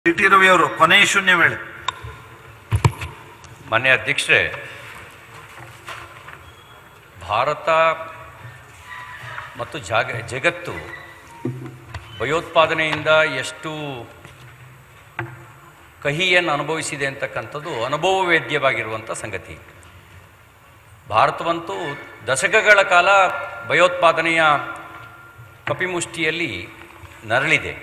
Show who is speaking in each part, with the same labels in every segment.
Speaker 1: T T Ravi ಅವರು ಕೊನೆಯ ಶೂನ್ಯ ವೇಳೆ
Speaker 2: ಮಾನ್ಯ ಅಧ್ಯಕ್ಷರೇ ಭಾರತ ಮತ್ತು ಜಾಗ ಜಗತ್ತು ಭಯೋತ್ಪಾದನೆಯಿಂದ ಎಷ್ಟು ಕಹಿಯನ್ನು ಅನುಭವಿಸಿದೆ ಅಂತಕ್ಕಂಥದ್ದು ಅನುಭವವೇದ್ಯವಾಗಿರುವಂಥ ಸಂಗತಿ ಭಾರತವಂತೂ ದಶಕಗಳ ಕಾಲ ಭಯೋತ್ಪಾದನೆಯ ಕಪಿಮುಷ್ಟಿಯಲ್ಲಿ ನರಳಿದೆ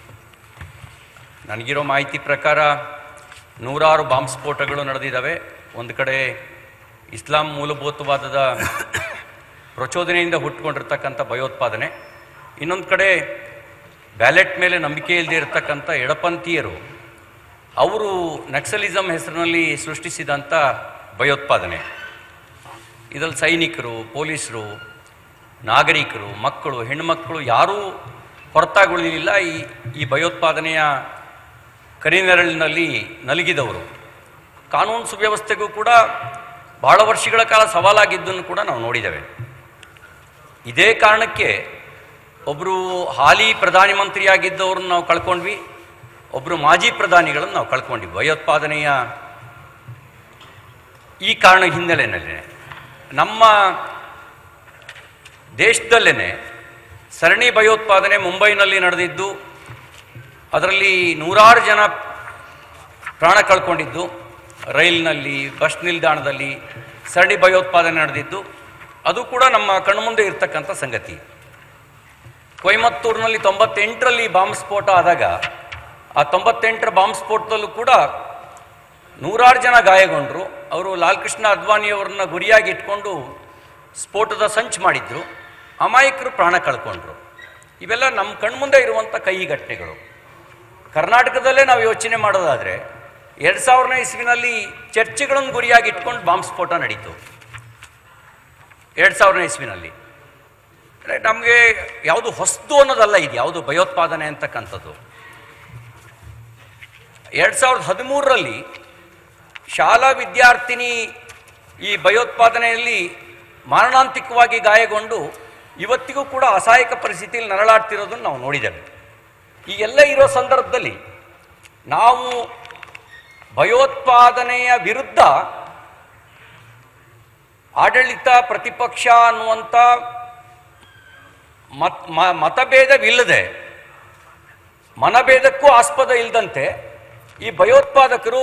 Speaker 2: ನನಗಿರೋ ಮಾಹಿತಿ ಪ್ರಕಾರ ನೂರಾರು ಬಾಂಬ್ ಸ್ಫೋಟಗಳು ನಡೆದಿದ್ದಾವೆ ಒಂದು ಕಡೆ ಇಸ್ಲಾಂ ಮೂಲಭೂತವಾದದ ಪ್ರಚೋದನೆಯಿಂದ ಹುಟ್ಟುಕೊಂಡಿರ್ತಕ್ಕಂಥ ಭಯೋತ್ಪಾದನೆ ಇನ್ನೊಂದು ಕಡೆ ಬ್ಯಾಲೆಟ್ ಮೇಲೆ ನಂಬಿಕೆ ಇಲ್ಲದೆ ಇರತಕ್ಕಂಥ ಎಡಪಂಥೀಯರು ಅವರು ನಕ್ಸಲಿಸಮ್ ಹೆಸರಿನಲ್ಲಿ ಸೃಷ್ಟಿಸಿದಂಥ ಭಯೋತ್ಪಾದನೆ ಇದರಲ್ಲಿ ಸೈನಿಕರು ಪೊಲೀಸರು ನಾಗರಿಕರು ಮಕ್ಕಳು ಹೆಣ್ಣುಮಕ್ಕಳು ಯಾರೂ ಹೊರತಾಗುಳಿಲಿಲ್ಲ ಈ ಈ ಭಯೋತ್ಪಾದನೆಯ ಕರಿನೆರಳಿನಲ್ಲಿ ನಲುಗಿದವರು ಕಾನೂನು ಸುವ್ಯವಸ್ಥೆಗೂ ಕೂಡ ಬಹಳ ವರ್ಷಗಳ ಕಾಲ ಸವಾಲಾಗಿದ್ದನ್ನು ಕೂಡ ನಾವು ನೋಡಿದ್ದೇವೆ ಇದೇ ಕಾರಣಕ್ಕೆ ಒಬ್ಬರು ಹಾಲಿ ಪ್ರಧಾನಿ ಮಂತ್ರಿಯಾಗಿದ್ದವ್ರನ್ನ ನಾವು ಕಳ್ಕೊಂಡ್ವಿ ಒಬ್ಬರು ಮಾಜಿ ಪ್ರಧಾನಿಗಳನ್ನು ನಾವು ಕಳ್ಕೊಂಡ್ವಿ ಭಯೋತ್ಪಾದನೆಯ ಈ ಕಾರಣ ಹಿನ್ನೆಲೆಯಲ್ಲಿ ನಮ್ಮ ದೇಶದಲ್ಲೇ ಸರಣಿ ಭಯೋತ್ಪಾದನೆ ಮುಂಬೈನಲ್ಲಿ ನಡೆದಿದ್ದು ಅದರಲ್ಲಿ ನೂರಾರು ಜನ ಪ್ರಾಣ ಕಳ್ಕೊಂಡಿದ್ದು ರೈಲಿನಲ್ಲಿ ಬಸ್ ನಿಲ್ದಾಣದಲ್ಲಿ ಸರಣಿ ಭಯೋತ್ಪಾದನೆ ನಡೆದಿದ್ದು ಅದು ಕೂಡ ನಮ್ಮ ಕಣ್ಮುಂದೆ ಇರ್ತಕ್ಕಂಥ ಸಂಗತಿ ಕೊಯಮತ್ತೂರಿನಲ್ಲಿ ತೊಂಬತ್ತೆಂಟರಲ್ಲಿ ಬಾಂಬ್ ಸ್ಫೋಟ ಆದಾಗ ಆ ತೊಂಬತ್ತೆಂಟರ ಬಾಂಬ್ ಸ್ಫೋಟದಲ್ಲೂ ಕೂಡ ನೂರಾರು ಜನ ಗಾಯಗೊಂಡರು ಅವರು ಲಾಲ್ ಕೃಷ್ಣ ಅದ್ವಾನಿಯವರನ್ನ ಗುರಿಯಾಗಿ ಇಟ್ಕೊಂಡು ಸ್ಫೋಟದ ಸಂಚು ಮಾಡಿದ್ರು ಅಮಾಯಕರು ಪ್ರಾಣ ಕಳ್ಕೊಂಡ್ರು ಇವೆಲ್ಲ ನಮ್ಮ ಕಣ್ಮುಂದೆ ಇರುವಂಥ ಕಹಿ ಘಟನೆಗಳು ಕರ್ನಾಟಕದಲ್ಲೇ ನಾವು ಯೋಚನೆ ಮಾಡೋದಾದರೆ ಎರಡು ಸಾವಿರನೇ ಇಸ್ವಿನಲ್ಲಿ ಚರ್ಚ್ಗಳನ್ನು ಗುರಿಯಾಗಿ ಇಟ್ಕೊಂಡು ಬಾಂಬ್ ಸ್ಫೋಟ ನಡೀತು ಎರಡು ಸಾವಿರನೇ ಇಸ್ವಿನಲ್ಲಿ ನಮಗೆ ಯಾವುದು ಹೊಸದು ಅನ್ನೋದಲ್ಲ ಇದು ಯಾವುದು ಭಯೋತ್ಪಾದನೆ ಅಂತಕ್ಕಂಥದ್ದು ಎರಡು ಸಾವಿರದ ಹದಿಮೂರರಲ್ಲಿ ಶಾಲಾ ವಿದ್ಯಾರ್ಥಿನಿ ಈ ಭಯೋತ್ಪಾದನೆಯಲ್ಲಿ ಮಾರಣಾಂತಿಕವಾಗಿ ಗಾಯಗೊಂಡು ಇವತ್ತಿಗೂ ಕೂಡ ಅಸಹಾಯಕ ಪರಿಸ್ಥಿತಿಯಲ್ಲಿ ನರಳಾಡ್ತಿರೋದನ್ನು ನಾವು ನೋಡಿದ್ದೇವೆ ಈ ಎಲ್ಲ ಇರೋ ಸಂದರ್ಭದಲ್ಲಿ ನಾವು ಭಯೋತ್ಪಾದನೆಯ ವಿರುದ್ಧ ಆಡಳಿತ ಪ್ರತಿಪಕ್ಷ ಅನ್ನುವಂಥ ಮತ್ ಮ- ಮತಭೇದವಿಲ್ಲದೆ ಮನಭೇದಕ್ಕೂ ಆಸ್ಪದ ಇಲ್ಲದಂತೆ ಈ ಭಯೋತ್ಪಾದಕರು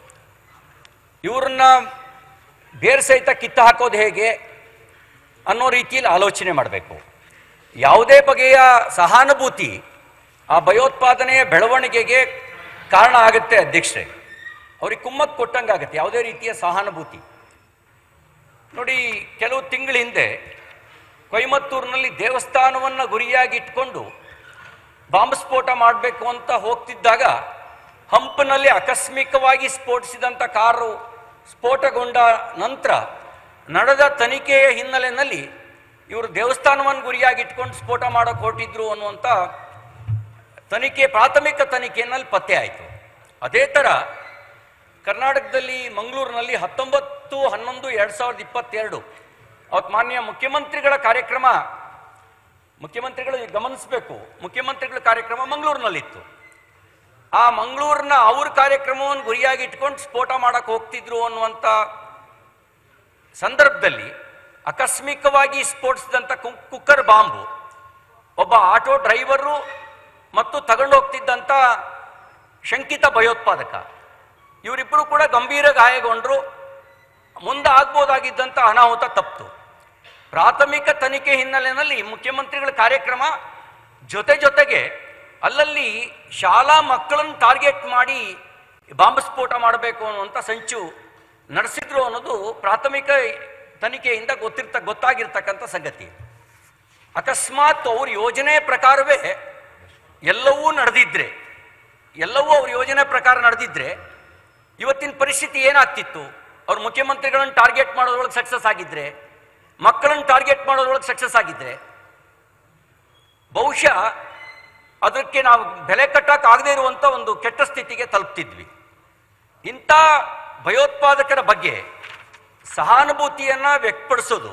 Speaker 2: ಇವ್ರನ್ನ ಬೇರ್ ಸಹಿತ ಕಿತ್ತು ಹಾಕೋದು ಹೇಗೆ ಅನ್ನೋ ರೀತಿಯಲ್ಲಿ ಆಲೋಚನೆ ಮಾಡಬೇಕು ಯಾವುದೇ ಬಗೆಯ ಸಹಾನುಭೂತಿ ಆ ಭಯೋತ್ಪಾದನೆಯ ಬೆಳವಣಿಗೆಗೆ ಕಾರಣ ಆಗುತ್ತೆ ಅಧ್ಯಕ್ಷರೇ ಅವ್ರಿಗೆ ಕುಮ್ಮಕ್ ಕೊಟ್ಟಂಗಾಗತ್ತೆ ಯಾವುದೇ ರೀತಿಯ ಸಹಾನುಭೂತಿ ನೋಡಿ ಕೆಲವು ತಿಂಗಳ ಹಿಂದೆ ಕೊಯಮತ್ತೂರಿನಲ್ಲಿ ದೇವಸ್ಥಾನವನ್ನು ಗುರಿಯಾಗಿ ಇಟ್ಕೊಂಡು ಬಾಂಬ್ ಸ್ಫೋಟ ಮಾಡಬೇಕು ಅಂತ ಹೋಗ್ತಿದ್ದಾಗ ಹಂಪ್ನಲ್ಲಿ ಆಕಸ್ಮಿಕವಾಗಿ ಸ್ಫೋಟಿಸಿದಂಥ ಕಾರು ಸ್ಫೋಟಗೊಂಡ ನಂತರ ನಡೆದ ತನಿಖೆಯ ಹಿನ್ನೆಲೆಯಲ್ಲಿ ಇವರು ದೇವಸ್ಥಾನವನ್ನು ಗುರಿಯಾಗಿ ಇಟ್ಕೊಂಡು ಸ್ಫೋಟ ಮಾಡೋಕೆ ಹೊರಟಿದ್ರು ಅನ್ನುವಂಥ ತನಿಖೆ ಪ್ರಾಥಮಿಕ ತನಿಖೆಯಲ್ಲಿ ಪತ್ತೆ ಆಯಿತು ಅದೇ ಥರ ಕರ್ನಾಟಕದಲ್ಲಿ ಮಂಗಳೂರಿನಲ್ಲಿ ಹತ್ತೊಂಬತ್ತು ಹನ್ನೊಂದು ಎರಡು ಸಾವಿರದ ಇಪ್ಪತ್ತೆರಡು ಅವತ್ತು ಮಾನ್ಯ ಮುಖ್ಯಮಂತ್ರಿಗಳ ಕಾರ್ಯಕ್ರಮ ಮುಖ್ಯಮಂತ್ರಿಗಳು ಗಮನಿಸಬೇಕು ಮುಖ್ಯಮಂತ್ರಿಗಳ ಕಾರ್ಯಕ್ರಮ ಮಂಗಳೂರಿನಲ್ಲಿತ್ತು ಆ ಮಂಗಳೂರಿನ ಅವ್ರ ಕಾರ್ಯಕ್ರಮವನ್ನು ಗುರಿಯಾಗಿ ಇಟ್ಕೊಂಡು ಸ್ಫೋಟ ಮಾಡಕ್ಕೆ ಹೋಗ್ತಿದ್ರು ಅನ್ನುವಂಥ ಸಂದರ್ಭದಲ್ಲಿ ಆಕಸ್ಮಿಕವಾಗಿ ಸ್ಫೋಟಿಸಿದಂಥ ಕು- ಕುಕ್ಕರ್ ಬಾಂಬು ಒಬ್ಬ ಆಟೋ ಡ್ರೈವರು ಮತ್ತು ತಗೊಂಡು ಹೋಗ್ತಿದ್ದಂಥ ಶಂಕಿತ ಭಯೋತ್ಪಾದಕ ಇವರಿಬ್ಬರು ಕೂಡ ಗಂಭೀರ ಗಾಯಗೊಂಡರು ಮುಂದೆ ಆಗ್ಬೋದಾಗಿದ್ದಂಥ ಅನಾಹುತ ತಪ್ಪಿತು ಪ್ರಾಥಮಿಕ ತನಿಖೆ ಹಿನ್ನೆಲೆಯಲ್ಲಿ ಮುಖ್ಯಮಂತ್ರಿಗಳ ಕಾರ್ಯಕ್ರಮ ಜೊತೆ ಜೊತೆಗೆ ಅಲ್ಲಲ್ಲಿ ಶಾಲಾ ಮಕ್ಕಳನ್ನು ಟಾರ್ಗೆಟ್ ಮಾಡಿ ಬಾಂಬ್ ಸ್ಫೋಟ ಮಾಡಬೇಕು ಅನ್ನುವಂಥ ಸಂಚು ನಡೆಸಿದ್ರು ಅನ್ನೋದು ಪ್ರಾಥಮಿಕ ತನಿಖೆಯಿಂದ ಗೊತ್ತಿರ್ತ ಗೊತ್ತಾಗಿರ್ತಕ್ಕಂಥ ಸಂಗತಿ ಅಕಸ್ಮಾತ್ ಅವ್ರ ಯೋಜನೆ ಪ್ರಕಾರವೇ ಎಲ್ಲವೂ ನಡೆದಿದ್ರೆ ಎಲ್ಲವೂ ಅವ್ರ ಯೋಜನೆ ಪ್ರಕಾರ ನಡೆದಿದ್ರೆ ಇವತ್ತಿನ ಪರಿಸ್ಥಿತಿ ಏನಾಗ್ತಿತ್ತು ಅವ್ರು ಮುಖ್ಯಮಂತ್ರಿಗಳನ್ನು ಟಾರ್ಗೆಟ್ ಮಾಡೋದ್ರೊಳಗೆ ಸಕ್ಸಸ್ ಆಗಿದ್ರೆ ಮಕ್ಕಳನ್ನು ಟಾರ್ಗೆಟ್ ಮಾಡೋದ್ರೊಳಗೆ ಸಕ್ಸಸ್ ಆಗಿದ್ರೆ ಬಹುಶಃ ಅದಕ್ಕೆ ನಾವು ಬೆಲೆ ಕಟ್ಟಕ್ಕಾಗದೇ ಇರುವಂಥ ಒಂದು ಕೆಟ್ಟ ಸ್ಥಿತಿಗೆ ತಲುಪ್ತಿದ್ವಿ ಇಂಥ ಭಯೋತ್ಪಾದಕರ ಬಗ್ಗೆ ಸಹಾನುಭೂತಿಯನ್ನು ವ್ಯಕ್ತಪಡಿಸೋದು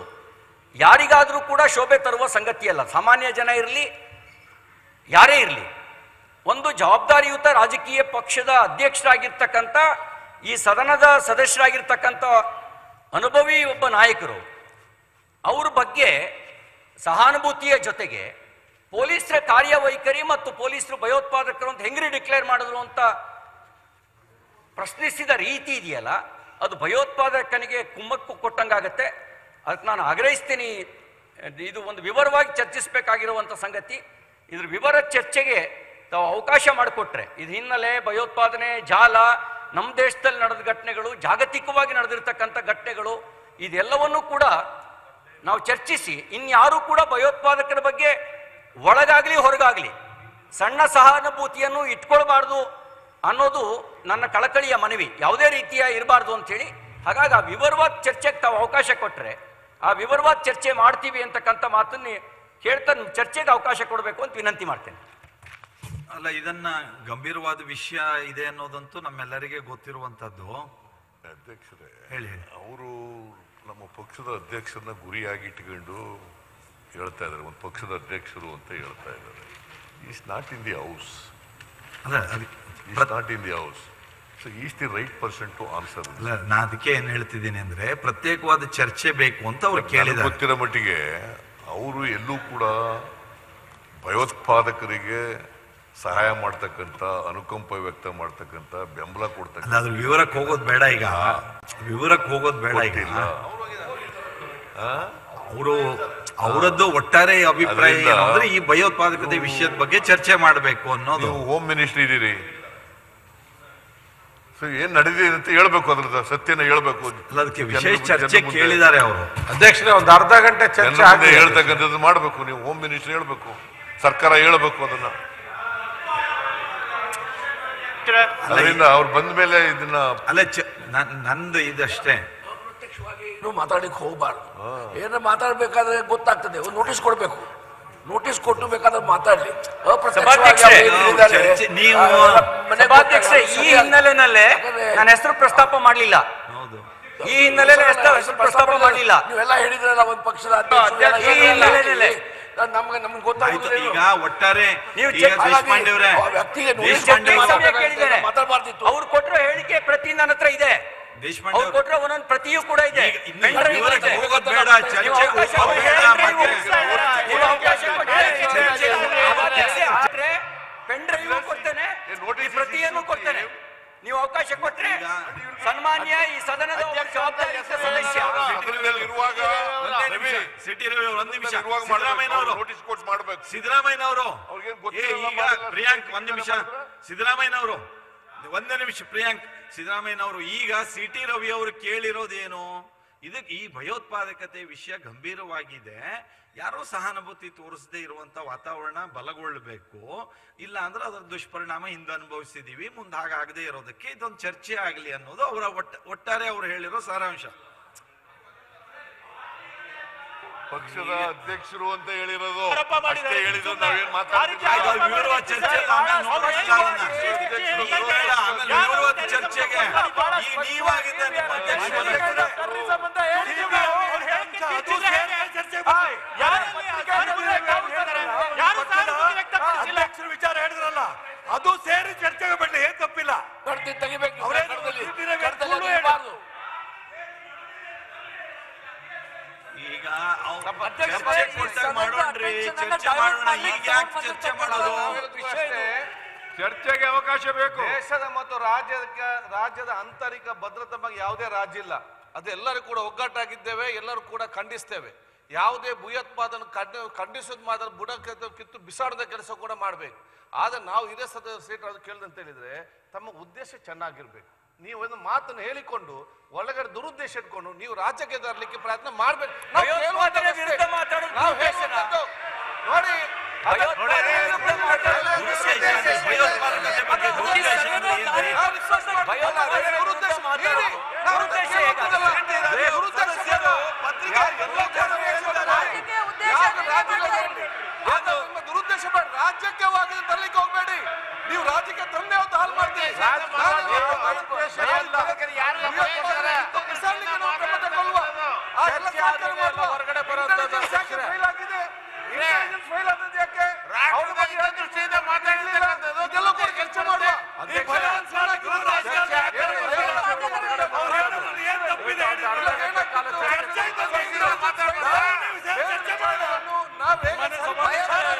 Speaker 2: ಯಾರಿಗಾದರೂ ಕೂಡ ಶೋಭೆ ತರುವ ಸಂಗತಿಯಲ್ಲ ಸಾಮಾನ್ಯ ಜನ ಇರಲಿ ಯಾರೇ ಇರಲಿ ಒಂದು ಜವಾಬ್ದಾರಿಯುತ ರಾಜಕೀಯ ಪಕ್ಷದ ಅಧ್ಯಕ್ಷರಾಗಿರ್ತಕ್ಕಂಥ ಈ ಸದನದ ಸದಸ್ಯರಾಗಿರ್ತಕ್ಕಂಥ ಅನುಭವಿ ಒಬ್ಬ ನಾಯಕರು ಅವ್ರ ಬಗ್ಗೆ ಸಹಾನುಭೂತಿಯ ಜೊತೆಗೆ ಪೊಲೀಸರ ಕಾರ್ಯವೈಖರಿ ಮತ್ತು ಪೊಲೀಸರು ಭಯೋತ್ಪಾದಕರು ಅಂತ ಹೆಂಗ್ರಿ ಡಿಕ್ಲೇರ್ ಮಾಡಿದ್ರು ಅಂತ ಪ್ರಶ್ನಿಸಿದ ರೀತಿ ಇದೆಯಲ್ಲ ಅದು ಭಯೋತ್ಪಾದಕನಿಗೆ ಕುಮ್ಮಕ್ಕು ಕೊಟ್ಟಂಗಾಗತ್ತೆ ಅದಕ್ಕೆ ನಾನು ಆಗ್ರಹಿಸ್ತೀನಿ ಇದು ಒಂದು ವಿವರವಾಗಿ ಚರ್ಚಿಸಬೇಕಾಗಿರುವಂಥ ಸಂಗತಿ ಇದ್ರ ವಿವರ ಚರ್ಚೆಗೆ ತಾವು ಅವಕಾಶ ಮಾಡಿಕೊಟ್ರೆ ಇದು ಹಿನ್ನೆಲೆ ಭಯೋತ್ಪಾದನೆ ಜಾಲ ನಮ್ಮ ದೇಶದಲ್ಲಿ ನಡೆದ ಘಟನೆಗಳು ಜಾಗತಿಕವಾಗಿ ನಡೆದಿರ್ತಕ್ಕಂಥ ಘಟನೆಗಳು ಇದೆಲ್ಲವನ್ನೂ ಕೂಡ ನಾವು ಚರ್ಚಿಸಿ ಇನ್ಯಾರೂ ಕೂಡ ಭಯೋತ್ಪಾದಕರ ಬಗ್ಗೆ ಒಳಗಾಗ್ಲಿ ಹೊರಗಾಗ್ಲಿ ಸಣ್ಣ ಸಹಾನುಭೂತಿಯನ್ನು ಇಟ್ಕೊಳ್ಬಾರ್ದು ಅನ್ನೋದು ನನ್ನ ಕಳಕಳಿಯ ಮನವಿ ಯಾವುದೇ ರೀತಿಯ ಇರಬಾರ್ದು ಅಂತೇಳಿ ಹಾಗಾಗಿ ಆ ವಿವರವಾದ ಚರ್ಚೆಗೆ ತಾವು ಅವಕಾಶ ಕೊಟ್ಟರೆ ಆ ವಿವರವಾದ ಚರ್ಚೆ ಮಾಡ್ತೀವಿ ಅಂತಕ್ಕಂಥ ಮಾತನ್ನೇ ಕೇಳ್ತಾ ಚರ್ಚೆಗೆ ಅವಕಾಶ ಕೊಡಬೇಕು ಅಂತ ವಿನಂತಿ ಮಾಡ್ತೇನೆ
Speaker 1: ಅಲ್ಲ ಇದನ್ನ ಗಂಭೀರವಾದ ವಿಷಯ ಇದೆ ಅನ್ನೋದಂತೂ ನಮ್ಮೆಲ್ಲರಿಗೆ ಗೊತ್ತಿರುವಂತದ್ದು
Speaker 3: ಅಧ್ಯಕ್ಷರೇ
Speaker 1: ಹೇಳಿ ಹೇಳಿ
Speaker 3: ಅವರು ನಮ್ಮ ಪಕ್ಷದ ಅಧ್ಯಕ್ಷರನ್ನ ಗುರಿಯಾಗಿ ಇಟ್ಕೊಂಡು ಹೇಳ್ತಾ ಇದ್ದಾರೆ ಒಂದು ಪಕ್ಷದ ಅಧ್ಯಕ್ಷರು ಅಂತ ಹೇಳ್ತಾ ಇದ್ದಾರೆ is not in the house
Speaker 1: ಅಲ್ಲ ಅದಕ್ಕೆ
Speaker 3: is not in the house so is the right person to answer
Speaker 1: ಅಲ್ಲ ನಾ ಅದಕ್ಕೆ ಏನ್ ಹೇಳ್ತಿದ್ದೀನಿ ಅಂದ್ರೆ ಪ್ರತ್ಯೇಕವಾದ ಚರ್ಚೆ ಬೇಕು ಅಂತ ಅವ್ರು ಕೇಳಿದ್ದಾರೆ
Speaker 3: ಗೊತ್ತಿರೋ ಮಟ್ಟಿಗೆ ಅವರು ಎಲ್ಲೂ ಕೂಡ ಭಯೋತ್ಪಾದಕರಿಗೆ ಸಹಾಯ ಮಾಡ್ತಕ್ಕಂಥ ಅನುಕಂಪ ವ್ಯಕ್ತ ಮಾಡ್ತಕ್ಕಂಥ ಬೆಂಬಲ
Speaker 1: ಅಲ್ಲ
Speaker 3: ಕೊಡ್ತಕ್ಕಂಥ
Speaker 1: ಅದ್ರ ವಿವರಕ್ಕೆ ಹೋಗೋದು ಬೇಡ ಈಗ ವಿವರಕ್ಕೆ ಹೋಗೋದು ಬೇಡ ಈಗ
Speaker 3: ಗೊತ್ತಿಲ್ಲ
Speaker 1: ಅವರು ಅವರದ್ದು ಒಟ್ಟಾರೆ ಅಭಿಪ್ರಾಯ
Speaker 3: ಅದರಿಂದ-
Speaker 1: ಏನು ಅಂದ್ರೆ ಈ ಭಯೋತ್ಪಾದಕತೆ ವಿಷಯದ ಬಗ್ಗೆ ಚರ್ಚೆ ಮಾಡಬೇಕು ಅನ್ನೋದು
Speaker 3: ನೀವು ಹೋಮ್ ಮಿನಿಸ್ಟರ್ ಇದ್ದೀರಿ ಸೊ ಏನ್ ನಡೆದಿದೆ ಅಂತ ಹೇಳ್ಬೇಕು ಅದ್ರದ್ದು ಸತ್ಯನ ಹೇಳ್ಬೇಕು
Speaker 1: ಅಲ್ಲ ಅದಕ್ಕೆ ವಿಶೇಷ
Speaker 3: ಜನರ-
Speaker 1: ಚರ್ಚೆ
Speaker 3: ಜನರ ಮುಂದೆ-
Speaker 1: ಕೇಳಿದ್ದಾರೆ ಅವರು
Speaker 4: ಅಧ್ಯಕ್ಷರೇ ಒಂದು ಅರ್ಧ ಗಂಟೆ
Speaker 3: ಜನರ
Speaker 4: ಚರ್ಚೆ
Speaker 3: ಮುಂದೆ
Speaker 4: ಆಗಿದೆ
Speaker 3: ಹೇಳ್ತಕ್ಕಂಥದ್ದು ಮಾಡ್ಬೇಕು ನೀವು ಹೋಮ್ ಮಿನಿಸ್ಟರ್ ಹೇಳ್ಬೇಕು ಸರ್ಕಾರ ಹೇಳ್ಬೇಕು ಅದನ್ನ ಅದರಿಂದ ಅವ್ರು ಬಂದ ಮೇಲೆ ಇದನ್ನ
Speaker 1: ಅಲ್ಲ ಚ- ನನ್- ನಂದು ಇದಷ್ಟೇ
Speaker 5: ಏನು ಮಾತಾಡಲಿಕ್ಕೆ ಹೋಗಬಾರ್ದು ಏನೋ ಮಾತಾಡ್ಬೇಕಾದ್ರೆ ಗೊತ್ತಾಗ್ತದೆ ಒಂದು ನೋಟಿಸ್ ಕೊಡ್ಬೇಕು ನೋಟಿಸ್ ಕೊಟ್ಟು ಬೇಕಾದ್ರೆ ಮಾತಾಡ್ಲಿ ಅಪ್ರತ್ಯಕ್ಷವಾಗಿ
Speaker 2: ಸಭಾಧ್ಯಕ್ಷರೇ,
Speaker 5: ಅವ್ರು ಏನ್ ಹೇಳಿದ್ದಾರೆ,
Speaker 1: ಚರ್ಚೆ- ನೀವು-
Speaker 5: ಆ, ಎಲ್ಲ ಮನೆಗೆ
Speaker 2: ಸಭಾಧ್ಯಕ್ಷರೇ ಈ
Speaker 5: ಗೊತ್ತಾಗಲ್ಲ.
Speaker 2: ಹಿನ್ನೆಲೆನಲ್ಲೇ
Speaker 5: ಯಾಕಂದ್ರೆ
Speaker 2: ನನ್ನ ಹೆಸರು ಪ್ರಸ್ತಾಪ ಮಾಡಲಿಲ್ಲ
Speaker 1: ಹೌದು
Speaker 2: ಈ ಹಿನ್ನೆಲೆಯಲ್ಲಿ ಹೆಸರು ಹೆಸರು ಪ್ರಸ್ತಾಪ ಮಾಡಲಿಲ್ಲ
Speaker 5: ನೀವೆಲ್ಲ ಹೇಳಿದ್ರಲ್ಲ ಒಂದು ಪಕ್ಷದ ಅಧ್ಯಕ್ಷರು ಎಲ್ಲ
Speaker 2: ಅಧ್ಯಕ್ಷ ಈ
Speaker 5: ಹೇಳಿದ್ರಲ್ಲ.
Speaker 2: ಹಿನ್ನೆಲೆಯಲ್ಲಿ.
Speaker 5: ನಾನ್- ನಮ್ಗೆ ನಮ್ಗೆ
Speaker 1: ಆಯ್ತು
Speaker 5: ಗೊತ್ತಾಗುದಿಲ್ಲ
Speaker 1: ಈಗ ಒಟ್ಟಾರೆ
Speaker 2: ನೀವು
Speaker 1: ಈಗ
Speaker 2: ಚೆಕ್
Speaker 1: ದೇಶಪಾಂಡೆ ಅವರೇ
Speaker 5: ಆ ವ್ಯಕ್ತಿಗೆ ನೋಟಿಸ್
Speaker 1: ದೇಶಪಾಂಡೆ
Speaker 5: ಕೊಟ್ಟು
Speaker 1: ಅವರೇ,
Speaker 5: ಮಾತಾಡ್ಬೇಕು.
Speaker 2: ಕೇಳಿದ್ದೇನೆ
Speaker 5: ಮಾತಾಡ್ಬಾರ್ದಿತ್ತು.
Speaker 2: ಅವ್ರು ಕೊಟ್ಟಿರೋ ಹೇಳಿಕೆ ಪ್ರತಿ ನನ್ನ ಹತ್ರ ಇದೆ
Speaker 1: ದೇಶಪಾಂಡೆ
Speaker 2: ಅವ್ರು
Speaker 1: ಅವರೇ,
Speaker 2: ಕೊಟ್ಟಿರೋ ಒಂದೊಂದು ಪ್ರತಿಯೂ ಕೂಡ ಇದೆ
Speaker 1: ಈಗ ಇನ್ನು
Speaker 2: ಪೆನ್ ಡ್ರೈವ್
Speaker 1: ವಿವರಕ್ಕೆ
Speaker 2: ಇದೆ.
Speaker 1: ಹೋಗೋದು ಬೇಡ
Speaker 2: ನೀವು
Speaker 1: ಚರ್ಚೆಗೆ
Speaker 2: ಅವಕಾಶ
Speaker 1: ಹೋಗೋದು
Speaker 2: ಕೊಡಿ.
Speaker 1: ಬೇಡ ಮತ್ತೆ
Speaker 2: ನೀವು ಅವಕಾಶ ಕೊಡಿ.
Speaker 1: ಚರ್ಚೆಗೆ ಹೋಗೋದು
Speaker 2: ಅಧ್ಯಕ್ಷೆ, ಆದ್ರೆ ಪೆನ್ ಡ್ರೈವ್ ಕೊಡ್ತೇನೆ
Speaker 3: ಏ, notice
Speaker 2: ಈ ಪ್ರತಿಯನ್ನು ಕೊಡ್ತೇನೆ ನೀವು ಅವಕಾಶ ಕೊಟ್ರೆ ಸನ್ಮಾನ್ಯ ಈ ಸದನದ ಒಬ್ಬ ಜವಾಬ್ದಾರಿಯುತ ಸದಸ್ಯ
Speaker 3: ಸದನದಲ್ಲಿ ಇರುವಾಗ
Speaker 1: ಒಂದೇ
Speaker 3: ರವಿ,
Speaker 1: ನಿಮಿಷ ಸಿಟಿ ರವಿ ಅವ್ರು ಒಂದ್ ನಿಮಿಷ
Speaker 3: ಇರುವಾಗ
Speaker 1: ಸಿದ್ದರಾಮಯ್ಯ ಅವರು
Speaker 3: ನೋಟಿಸ್ ಕೊಟ್ಟು ಮಾಡ್ಬೇಕು
Speaker 1: ಸಿದ್ದರಾಮಯ್ಯ ಅವರು
Speaker 3: ಅವ್ರಿಗೇನ್
Speaker 1: ಏ
Speaker 3: ಗೊತ್ತಿರಲ್ಲ
Speaker 1: ಈಗ
Speaker 3: ಮಾಡಲ್ಲ,
Speaker 1: ಪ್ರಿಯಾಂಕ್
Speaker 3: ಸುಮ್ನೆ
Speaker 1: ಒಂದ್ ನಿಮಿಷ
Speaker 3: ಮಾಡಿದ್ರೆ?
Speaker 1: ಸಿದ್ದರಾಮಯ್ಯ ಅವರು ಒಂದೇ ನಿಮಿಷ ಪ್ರಿಯಾಂಕ್ ಸಿದ್ದರಾಮಯ್ಯ ಅವರು ಈಗ ಸಿಟಿ ರವಿ ಅವರು ಕೇಳಿರೋದೇನು ಇದಕ್ಕೆ ಈ ಭಯೋತ್ಪಾದಕತೆ ವಿಷಯ ಗಂಭೀರವಾಗಿದೆ ಯಾರೋ ಸಹಾನುಭೂತಿ ತೋರಿಸದೇ ಇರುವಂತ ವಾತಾವರಣ ಬಲಗೊಳ್ಳಬೇಕು ಇಲ್ಲ ಅಂದ್ರೆ ಅದರ ದುಷ್ಪರಿಣಾಮ ಹಿಂದೆ ಅನುಭವಿಸಿದೀವಿ ಮುಂದೆ ಹಾಗಾಗದೇ ಇರೋದಕ್ಕೆ ಇದೊಂದು ಚರ್ಚೆ ಆಗಲಿ ಅನ್ನೋದು ಅವರ ಒಟ್ಟ ಒಟ್ಟಾರೆ ಅವ್ರು ಹೇಳಿರೋ ಸಾರಾಂಶ
Speaker 3: ಪಕ್ಷದ ಅಧ್ಯಕ್ಷರು ಅಂತ ಹೇಳಿರೋದು ಅಷ್ಟೇ ಹೇಳಿದ್ರು ನಾವೇನ್
Speaker 1: ಆಯ್ತು, ಅದು ವಿವರವಾದ ಚರ್ಚೆ ಆಮೇಲೆ ನೋಡೋಣ ಕಾರಣ. ಈಗ ಬೇಡ, ಆಮೇಲೆ ವಿವರವಾದ ಚರ್ಚೆಗೆ ಈಗ ನೀವಾಗಿದ್ದ ನಿಮ್ಮ ಅಧ್ಯಕ್ಷರು
Speaker 4: ಅಧ್ಯಕ್ಷರು ವಿಚಾರ ಹೇಳಿದ್ರಲ್ಲ ಅದು ಸೇರಿ ಚರ್ಚೆಗೆ ಬರಲಿ ಏನ್ ತಪ್ಪಿಲ್ಲ
Speaker 5: ಕಡ್ದಿ ತೆಗಿಬೇಕು ನೀವು,
Speaker 4: ಅವರೇ
Speaker 5: ಕಡ್ದಲ್ಲಿ.
Speaker 4: ಸುದ್ದಿನೇ
Speaker 5: ಕಡ್ದಲ್ಲಿ
Speaker 4: ಸುಳ್ಳು
Speaker 5: ಇರ್ಬಾರ್ದು.
Speaker 1: ಈಗ ಅವ್ರು ಚರ್ಚೆ ಕೊಟ್ಟಾಗ ಮಾಡೋಣ್ರಿ ಚರ್ಚೆ ಮಾಡೋಣ ಈಗ ಯಾಕೆ ಚರ್ಚೆ ಮಾಡೋದು
Speaker 6: ಚರ್ಚೆಗೆ ಅವಕಾಶ ಬೇಕು ದೇಶದ ಮತ್ತು ರಾಜ್ಯದ ರಾಜ್ಯದ ಆಂತರಿಕ ಭದ್ರತೆ ಬಗ್ಗೆ ಯಾವುದೇ ರಾಜ್ಯ ಇಲ್ಲ ಅದು ಎಲ್ಲರೂ ಕೂಡ ಒಗ್ಗಟ್ಟಾಗಿದ್ದೇವೆ ಎಲ್ಲರೂ ಕೂಡ ಖಂಡಿಸ್ತೇವೆ ಯಾವುದೇ ಭಯೋತ್ಪಾದನೆ ಖಂಡ ಖಂಡಿಸೋದು ಮಾತ್ರ ಬುಡಕ್ಕೆ ಕಿತ್ತು ಬಿಸಾಡದ ಕೆಲಸ ಕೂಡ ಮಾಡಬೇಕು ಆದ್ರೆ ನಾವು ಇದೇ ಸದ ಸೀಟ್ ಅದು ಕೇಳಿದಂತ ಹೇಳಿದ್ರೆ ತಮ್ಮ ಉದ್ದೇಶ ಚೆನ್ನಾಗಿರ್ಬೇಕು ನೀವು ಒಂದು ಮಾತನ್ನು ಹೇಳಿಕೊಂಡು ಒಳಗಡೆ ದುರುದ್ದೇಶ ಇಟ್ಕೊಂಡು ನೀವು ರಾಜ್ಯಕ್ಕೆ ತರಲಿಕ್ಕೆ ಪ್ರಯತ್ನ ಮಾಡ್ಬೇಕು ನಾವು
Speaker 2: ಭಯೋತ್ಪಾದನೆ
Speaker 6: ಹೇಳುವಂಥದ್ದು
Speaker 2: ವಿರುದ್ಧ
Speaker 6: ಅಷ್ಟೇ.
Speaker 2: ಮಾತಾಡೋದು
Speaker 6: ನಾವು
Speaker 2: ಉದ್ದೇಶನ?
Speaker 6: ಹೇಳುವಂಥದ್ದು ನೋಡಿ
Speaker 2: ಭಯೋತ್ಪಾದನೆ ವಿರುದ್ಧ ಮಾತಾಡೋದು
Speaker 1: ದುರುದ್ದೇಶ ಅಂದ್ರೆ ಭಯೋತ್ಪಾದಕತೆ ಬಗ್ಗೆ ದುರುದ್ದೇಶ ಅಂದ್ರೆ ಏನು?
Speaker 2: ಭಯೋತ್ಪಾದನೆ ವಿರುದ್ಧ ಮಾತಾಡೋದು ದುರುದ್ದೇಶ ಹೇಗಾಗುತ್ತೆ?
Speaker 6: ದುರುದ್ದೇಶ ಬೇಡ ರಾಜ್ಯಕ್ಕೆ ಹೋಗಿ ತರಲಿಕ್ಕೆ ಹೋಗ್ಬೇಡಿ ನೀವು ರಾಜ್ಯಕ್ಕೆ ತಂದೆ ಅಂತ ಹಾಳು ಮಾಡ್ತೀರಿ ಹೊರಗಡೆ ಬರುವಂತದ್ದು ಫೈಲ್ ಆಗಿದೆ ಇಂಟೆಲಿಜೆನ್ಸ್ ಫೈಲ್ ಆದದ್ದು ಯಾಕೆ ಅವ್ರ ಬಗ್ಗೆ ದೃಷ್ಟಿಯಿಂದ ಮಾತಾಡಲಿಲ್ಲ
Speaker 4: ಈ ಭಯೋತ್ಪಾದಕರು ರಾಜ್ಯದಲ್ಲಿ ಯಾಕೆ ಬರ್ತಾರೆ? ಅವ್ರು ಹೇಳೋದ್ರಲ್ಲಿ ಏನ್ ತಪ್ಪಿದೆ ಹೇಳಿ ನೋಡೋಣ. ಚರ್ಚೆಗೆ ಬಂದಿದ್ದೀರಾ? ಬೇರೆ ವಿಷಯ ಚರ್ಚೆ ಮಾಡೋಣ. ಮನೆ ಸಮಾಚಾರ